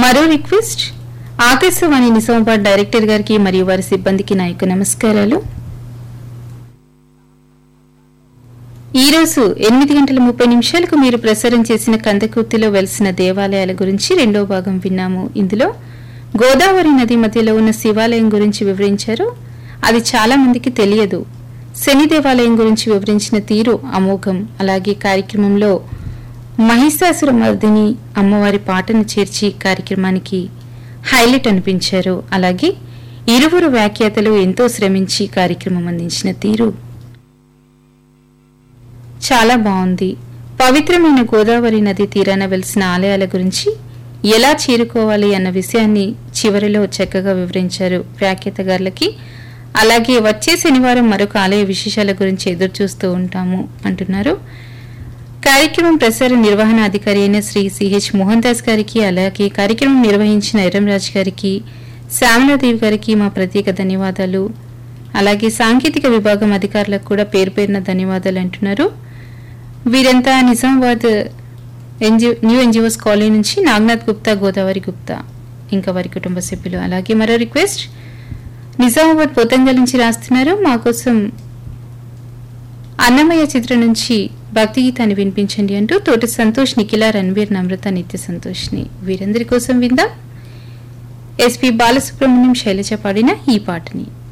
మరో request Akashvani Nizamabad director గారికి మరియు వారి సిబ్బందికి నా యొక్క నమస్కారాలు ఈ రోజు ఎనిమిది గంటల ముప్పై నిమిషాలకు మీరు ప్రసారం చేసిన కందకుర్తిలో వెలిసిన దేవాలయాల గురించి రెండో భాగం విన్నాము ఇందులో గోదావరి నది మధ్యలో ఉన్న శివాలయం గురించి వివరించారు అది చాలా మందికి తెలియదు శని దేవాలయం గురించి వివరించిన తీరు అమోఘం అలాగే కార్యక్రమంలో మహిషాసుర మర్దిని అమ్మవారి పాటను చేర్చి కార్యక్రమానికి హైలైట్ అనిపించారు అలాగే ఇరువురు వ్యాఖ్యాతలు ఎంతో శ్రమించి కార్యక్రమం అందించిన తీరు చాలా బాగుంది పవిత్రమైన గోదావరి నది తీరాన వెలిసిన ఆలయాల గురించి ఎలా చేరుకోవాలి అన్న విషయాన్ని చివరిలో చక్కగా వివరించారు వ్యాఖ్యాతగారులకి అలాగే వచ్చే శనివారం మరొక ఆలయ విశేషాల గురించి ఎదురు చూస్తూ ఉంటాము అంటున్నారు కార్యక్రమం ప్రసార నిర్వహణ అధికారి అయిన శ్రీ సిహెచ్ మోహన్ దాస్ గారికి అలాగే కార్యక్రమం నిర్వహించిన ఎర్రంరాజ్ గారికి శ్యామలాదేవి గారికి మా ప్రత్యేక ధన్యవాదాలు అలాగే సాంకేతిక విభాగం అధికారులకు కూడా పేరు పేరున ధన్యవాదాలు అంటున్నారు వీరంతా Nizamabad NG new NGOs colony నుంచి నాగనాథ్ గుప్తా గోదావరి గుప్తా ఇంకా వారి కుటుంబ సభ్యులు అలాగే మరో రిక్వెస్ట్ నిజామాబాద్ పోతంగల్ నుంచి రాస్తున్నారు మా కోసం అన్నమయ్య చిత్రం నుంచి భక్తి గీతాన్ని వినిపించండి అంటూ తోటి సంతోష్ నిఖిల రణ్వీర్ నమ్రత నిత్య సంతోష్ని వీరందరి కోసం విందాం ఎస్పి బాలసుబ్రహ్మణ్యం శైలజ పాడిన ఈ పాటని